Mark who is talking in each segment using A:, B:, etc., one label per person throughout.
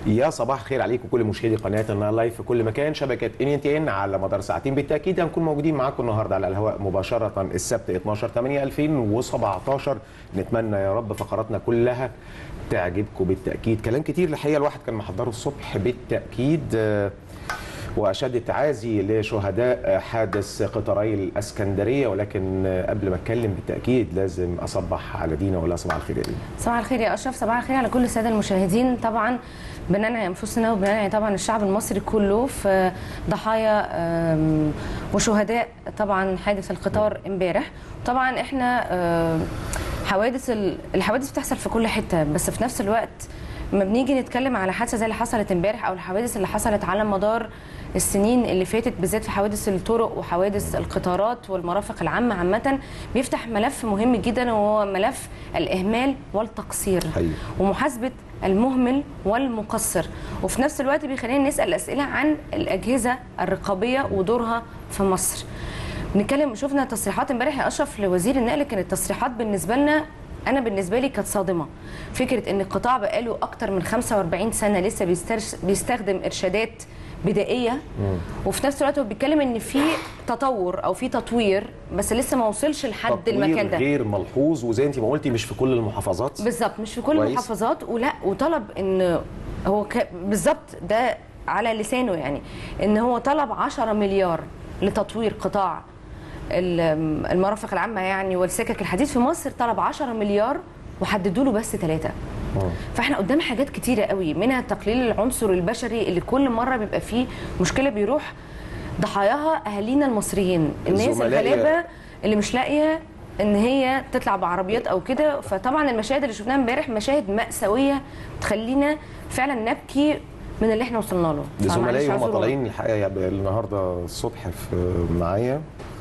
A: يا صباح الخير عليكم كل مشاهدي قناه النهار لايف في كل مكان شبكه ان تي ان على مدار ساعتين بالتاكيد هنكون موجودين معاكم النهارده على الهواء مباشره السبت 12 8 2017 نتمنى يا رب فقراتنا كلها تعجبكم بالتاكيد كلام كتير الحقيقه الواحد كان محضره الصبح بالتاكيد آه، واشد التعازي لشهداء حادث قطاري الاسكندريه ولكن قبل ما اتكلم بالتاكيد لازم اصبح على دينا ولا صباح الخير يا دينا
B: صباح الخير يا اشرف صباح الخير على كل الساده المشاهدين طبعا بننعي انفسنا وبننعي طبعا الشعب المصري كله في ضحايا آم، وشهداء طبعا حادث القطار امبارح طبعا احنا آم، حوادث ال- الحوادث بتحصل في كل حته بس في نفس الوقت لما بنيجي نتكلم على حادثه زي اللي حصلت امبارح او الحوادث اللي حصلت على مدار السنين اللي فاتت بالذات في حوادث الطرق وحوادث القطارات والمرافق العامه عامه بيفتح ملف مهم جدا وهو ملف الاهمال والتقصير
A: حقيقي.
B: ومحاسبه المهمل والمقصر وفي نفس الوقت بيخلينا نسال اسئله عن الاجهزه الرقابيه ودورها في مصر بنتكلم شفنا تصريحات امبارح يا اشرف لوزير النقل كانت تصريحات بالنسبه لنا انا بالنسبه لي كانت صادمه فكره ان القطاع بقاله اكتر من 45 سنه لسه بيسترش بيستخدم ارشادات بدائيه وفي نفس الوقت هو بيتكلم ان في تطور او في تطوير بس لسه ما وصلش لحد
A: تطوير
B: المكان ده
A: غير ملحوظ وزي انت ما قلتي مش في كل المحافظات
B: بالظبط مش في كل
A: كويس.
B: المحافظات ولا وطلب ان هو ك... بالظبط ده على لسانه يعني ان هو طلب 10 مليار لتطوير قطاع ال- المرافق العامه يعني والسكك الحديد في مصر طلب 10 مليار وحددوا له بس ثلاثه
A: آه.
B: فاحنا قدام حاجات كتيره قوي منها تقليل العنصر البشري اللي كل مره بيبقى فيه مشكله بيروح ضحاياها اهالينا المصريين الناس
A: زملائي-
B: الغلابه اللي مش لاقيه ان هي تطلع بعربيات او كده فطبعا المشاهد اللي شفناها امبارح مشاهد مأساويه تخلينا فعلا نبكي من اللي احنا وصلنا له
A: زملائي
B: فمعلش
A: هم
B: اعذرونا.
A: طالعين الحقيقه يعني النهارده الصبح في معايا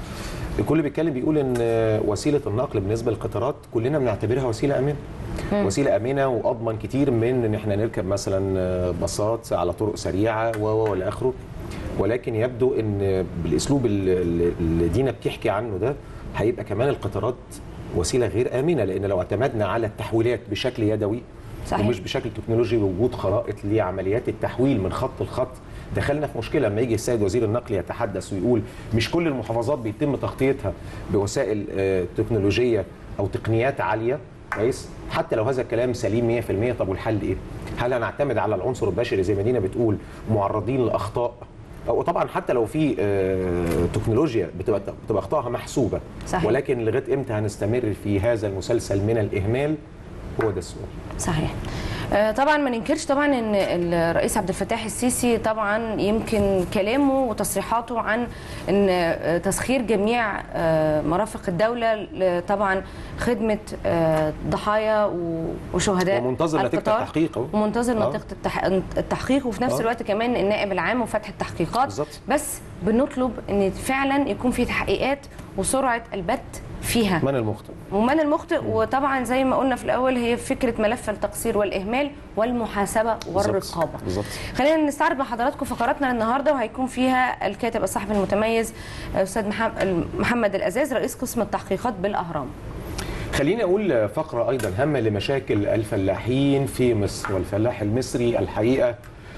A: الكل بيتكلم بيقول ان وسيله النقل بالنسبه للقطارات كلنا بنعتبرها وسيله امنه وسيله امنه واضمن كتير من ان احنا نركب مثلا باصات على طرق سريعه و و والى اخره ولكن يبدو ان بالاسلوب اللي اللي دينا بتحكي عنه ده هيبقى كمان القطارات وسيله غير امنه لان لو اعتمدنا على التحويلات بشكل يدوي
B: صحيح.
A: ومش بشكل تكنولوجي بوجود خرائط لعمليات التحويل من خط لخط دخلنا في مشكله لما يجي السيد وزير النقل يتحدث ويقول مش كل المحافظات بيتم تغطيتها بوسائل آه، تكنولوجيه او تقنيات عاليه كويس حتى لو هذا الكلام سليم 100% طب والحل ايه؟ هل هنعتمد على العنصر البشري زي ما دينا بتقول معرضين لاخطاء وطبعا حتى لو في آه، تكنولوجيا بتبقى بتبقى اخطائها محسوبه
B: صحيح.
A: ولكن لغايه امتى هنستمر في هذا المسلسل من الاهمال هو ده السؤال
B: صحيح آه، طبعا ما ننكرش طبعا ان الرئيس عبد الفتاح السيسي طبعا يمكن كلامه وتصريحاته عن ان آه، تسخير جميع آه، مرافق الدوله ل- طبعا خدمه آه، ضحايا و- وشهداء
A: ومنتظر نتيجة
B: القطار.
A: التحقيق أهو.
B: ومنتظر
A: آه.
B: نتيجه التح- التحقيق وفي نفس
A: آه.
B: الوقت كمان النائب العام وفتح التحقيقات
A: بالظبط.
B: بس بنطلب ان فعلا يكون في تحقيقات وسرعه البت فيها
A: من المخطئ
B: ومن المخطئ وطبعا زي ما قلنا في الاول هي فكره ملف التقصير والاهمال والمحاسبه والرقابه
A: بالظبط.
B: خلينا نستعرض مع حضراتكم فقراتنا النهارده وهيكون فيها الكاتب الصحفي المتميز استاذ محم- محمد الازاز رئيس قسم التحقيقات بالاهرام
A: خليني اقول فقره ايضا هامه لمشاكل الفلاحين في مصر والفلاح المصري الحقيقه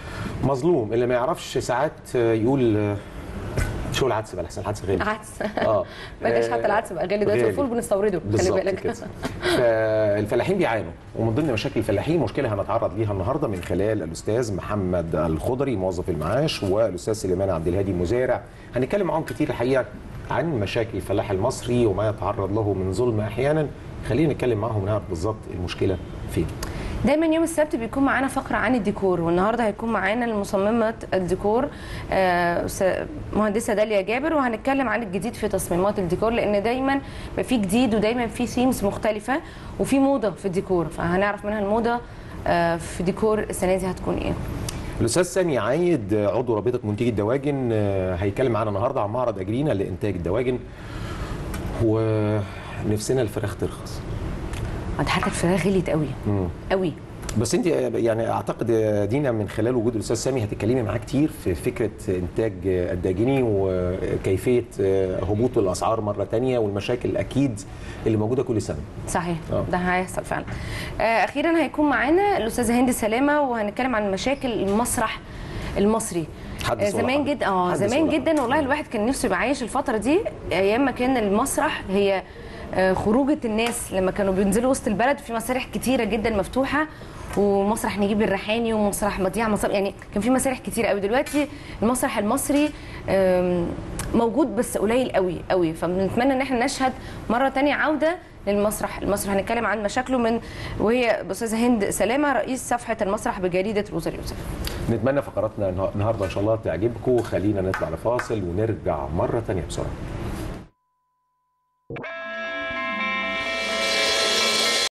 A: مظلوم اللي ما يعرفش ساعات يقول شو العدس بقى احسن العدس غالي
B: عدس
A: اه
B: بلاش حتى العدس بقى غالي دلوقتي
A: غالي.
B: الفول بنستورده خلي
A: بالظبط
B: بالك
A: كده فالفلاحين بيعانوا ومن ضمن مشاكل الفلاحين مشكله هنتعرض ليها النهارده من خلال الاستاذ محمد الخضري موظف المعاش والاستاذ سليمان عبد الهادي مزارع هنتكلم معاهم كتير الحقيقه عن مشاكل الفلاح المصري وما يتعرض له من ظلم احيانا خلينا نتكلم معاهم ونعرف بالظبط المشكله فين
B: دايما يوم السبت بيكون معانا فقره عن الديكور والنهارده هيكون معانا المصممه الديكور آه، س- مهندسه داليا جابر وهنتكلم عن الجديد في تصميمات الديكور لان دايما بيبقى في جديد ودايما في ثيمز مختلفه وفي موضه في الديكور فهنعرف منها الموضه آه، في ديكور السنه دي هتكون ايه
A: الاستاذ سامي عايد عضو رابطه منتجي الدواجن آه، هيتكلم معانا النهارده عن معرض اجرينا لانتاج الدواجن ونفسنا الفراخ ترخص
B: عند حتى الفراخ غليت قوي
A: مم.
B: قوي
A: بس انت يعني اعتقد يا دينا من خلال وجود الاستاذ سامي هتتكلمي معاه كتير في فكره انتاج الداجني وكيفيه هبوط الاسعار مره تانية والمشاكل الاكيد اللي موجوده كل سنه
B: صحيح
A: آه.
B: ده هيحصل فعلا آه، اخيرا هيكون معانا الاستاذه هند سلامه وهنتكلم عن مشاكل المسرح المصري
A: حدث
B: آه،
A: ولا
B: زمان
A: حرج.
B: جدا اه
A: حدث
B: زمان
A: ولا
B: جدا
A: حرج.
B: والله الواحد كان نفسه يبقى عايش الفتره دي ايام ما كان المسرح هي آه، خروجه الناس لما كانوا بينزلوا وسط البلد في مسارح كتيره جدا مفتوحه ومسرح نجيب الريحاني ومسرح مضيع مصر يعني كان في مسارح كتير قوي دلوقتي المسرح المصري آم، موجود بس قليل قوي قوي فبنتمنى ان احنا نشهد مره تانية عوده للمسرح المسرح هنتكلم عن مشاكله من وهي استاذه هند سلامه رئيس صفحه المسرح بجريده روزا اليوسف
A: نتمنى فقراتنا النهارده ان شاء الله تعجبكم خلينا نطلع لفاصل ونرجع مره تانية بسرعه